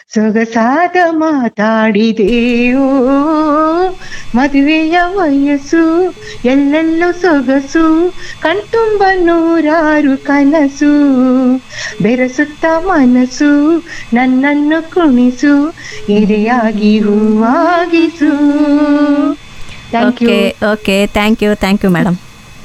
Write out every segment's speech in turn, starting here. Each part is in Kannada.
ಸೊಗಸಾದ ಮಾತಾಡಿದೆಯೋ ಮದುವೆಯ ವಯಸ್ಸು ಎಲ್ಲೆಲ್ಲೂ ಸೊಗಸು ಕಣ್ತುಂಬ ನೂರಾರು ಕನಸು ಬೆರೆಸುತ್ತ ಮನಸ್ಸು ನನ್ನನ್ನು ಕುಣಿಸು ಎದೆಯಾಗಿ ಹೂವಾಗಿಸು thank you okay okay thank you thank you madam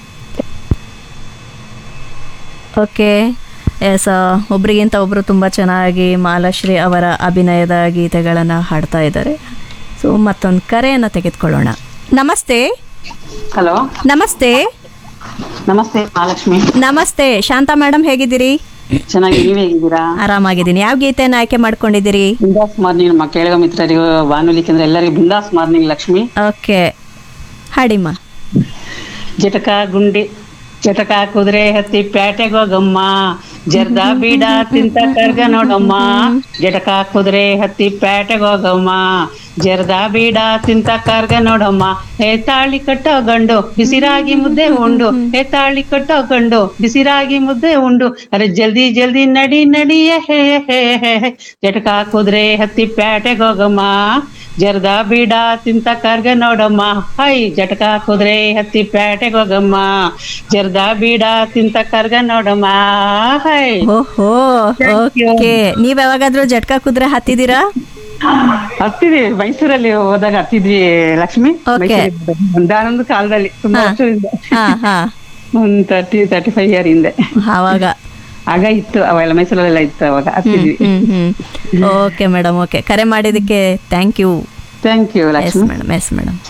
okay yes ಒಬ್ರಿಗಿಂತ ಒಬ್ಬರು ತುಂಬ ಚೆನ್ನಾಗಿ ಮಾಲಾಶ್ರೀ ಅವರ ಅಭಿನಯದ ಗೀತೆಗಳನ್ನು ಹಾಡ್ತಾ ಇದ್ದಾರೆ ಸೊ ಮತ್ತೊಂದು ಕರೆಯನ್ನು ತೆಗೆದುಕೊಳ್ಳೋಣ ನಮಸ್ತೆ ಹಲೋ ನಮಸ್ತೆ ನಮಸ್ತೆ ಮಹಾಲಕ್ಷ್ಮಿ ನಮಸ್ತೆ ಶಾಂತಾ ಮೇಡಮ್ ಹೇಗಿದ್ದೀರಿ ಚೆನ್ನಾಗಿ ನೀವ್ ಹೇಗಿದ್ದೀರಾ ಆರಾಮಾಗಿದ್ದೀನಿ ಯಾವ ಗೀತೆಯನ್ನು ಆಯ್ಕೆ ಮಾಡ್ಕೊಂಡಿದ್ದೀರಿ ಬಿಂದಾಸ್ ಮಾರ್ನಿಂಗ್ ನಮ್ಮ ಕೇಳುಗ ಮಿತ್ರರಿಗೂ ಬಾನುಲಿ ಕೇಂದ್ರ ಎಲ್ಲರಿಗೂ ಬಿಂದಾಸ್ ಮಾರ್ನಿಂಗ್ ಲಕ್ಷ್ಮಿ ಓಕೆ ಹಾಡಿಮ್ಮ ಜಟಕ ಗುಂಡಿ ಜಟಕ ಕುದುರೆ ಹತ್ತಿ ಪ್ಯಾಟೆಗೋಗಮ್ಮ ಜರ್ದ ಬೀಡ ತಿಂತ ಕರ್ಗ ನೋಡಮ್ಮ ಜಟಕ ಕುದುರೆ ಹತ್ತಿ ಪ್ಯಾಟೆಗೋಗಮ್ಮ ಜರ್ದ ಬೀಡ ತಿಂತ ಕರ್ಗ ನೋಡಮ್ಮ ಹೇ ತಾಳಿ ಕಟ್ಟೋ ಗಂಡು ಬಿಸಿರಾಗಿ ಮುದ್ದೆ ಉಂಡು ಹೇ ತಾಳಿ ಕಟ್ಟೋ ಗಂಡು ಬಿಸಿರಾಗಿ ಮುದ್ದೆ ಉಂಡು ಅರೆ ಜಲ್ದಿ ಜಲ್ದಿ ನಡಿ ನಡಿಯೇ ಹೇ ಹೇ ಹೇ ಹೇ. ಜಟಕ ಕುದುರೆ ಹತ್ತಿ ಪ್ಯಾಟೆಗೋಗಮ್ಮ ಜರ್ದ ಬೀಡ ತಿಂತ ಕರ್ಗ ನೋಡಮ್ಮ ಹೈ ಜಟಕ ಕುದುರೆ ಹತ್ತಿ ಪ್ಯಾಟೆಗೋಗಮ್ಮ ಜರ್ದ ಬೀಡ ತಿಂತ ಕರ್ಗ ನೋಡಮ್ಮ ಹೈ ಓಹೋ Thank you. ಓಕೆ ನೀವ್ ಯಾವಾಗಾದ್ರೂ ಜಟ್ಕಾ ಕುದುರೆ ಹತ್ತಿದ್ದೀರಾ ಹತ್ತಿದ್ವಿ ಮೈಸೂರಲ್ಲಿ ಹೋದಾಗ ಹತ್ತಿದ್ವಿ ಲಕ್ಷ್ಮಿ Okay. ಮೈಸೂರಿಗೆ ಒಂದಾನೊಂದು ಕಾಲದಲ್ಲಿ ತುಂಬಾ ಹಾ. ವರ್ಷದಿಂದ ಹಾ ಹಾ ಒಂದ್ ತರ್ಟಿ ತರ್ಟಿ ಫೈವ್ ಇಯರ್ ಹಿಂದೆ ಆವಾಗ ಆಗ ಇತ್ತು ಅವೆಲ್ಲ ಮೈಸೂರಲ್ಲೆಲ್ಲ ಇತ್ತು ಅವಾಗ ಹತ್ತಿದ್ವಿ hmm hmm okay madam okay ಕರೆ ಮಾಡಿದ್ದಕ್ಕೆ thank you thank you yes Lakshmi madam yes madam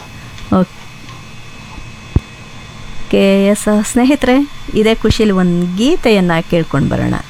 okay yes ಸ್ನೇಹಿತರೆ ಇದೇ ಖುಷಿಲಿ ಒಂದು ಗೀತೆಯನ್ನು ಕೇಳ್ಕೊಂಡು ಬರೋಣ